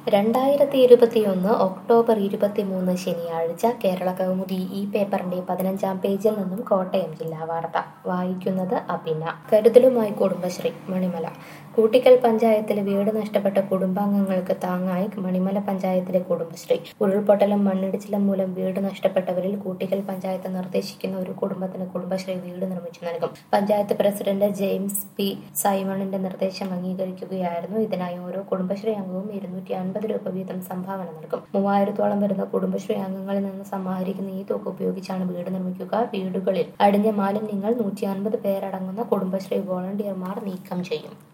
രണ്ടായിരത്തി ഇരുപത്തിയൊന്ന് ഒക്ടോബർ ഇരുപത്തിമൂന്ന് ശനിയാഴ്ച കേരള കൗമുദി ഈ പേപ്പറിന്റെ പതിനഞ്ചാം പേജിൽ നിന്നും കോട്ടയം ജില്ലാ വാർത്ത വായിക്കുന്നത് അഭിന കരുതലുമായി കുടുംബശ്രീ മണിമല കൂട്ടിക്കൽ പഞ്ചായത്തിലെ വീട് നഷ്ടപ്പെട്ട കുടുംബാംഗങ്ങൾക്ക് താങ്ങായി മണിമല പഞ്ചായത്തിലെ കുടുംബശ്രീ ഉരുൾപൊട്ടലും മണ്ണിടിച്ചിലും മൂലം വീട് നഷ്ടപ്പെട്ടവരിൽ കൂട്ടിക്കൽ പഞ്ചായത്ത് നിർദ്ദേശിക്കുന്ന ഒരു കുടുംബത്തിന് കുടുംബശ്രീ വീട് നിർമ്മിച്ചു നൽകും പഞ്ചായത്ത് പ്രസിഡന്റ് ജെയിംസ് പി സൈമണിന്റെ നിർദ്ദേശം അംഗീകരിക്കുകയായിരുന്നു ഇതിനായി ഓരോ കുടുംബശ്രീ അംഗവും ഇരുന്നൂറ്റി അൻപത് രൂപ വീതം സംഭാവന നൽകും മൂവായിരത്തോളം വരുന്ന കുടുംബശ്രീ അംഗങ്ങളിൽ നിന്ന് സമാഹരിക്കുന്ന ഈ തുക ഉപയോഗിച്ചാണ് വീട് നിർമ്മിക്കുക വീടുകളിൽ അടിഞ്ഞ മാലിന്യങ്ങൾ നൂറ്റി അൻപത് പേരടങ്ങുന്ന കുടുംബശ്രീ വോളണ്ടിയർമാർ നീക്കം ചെയ്യും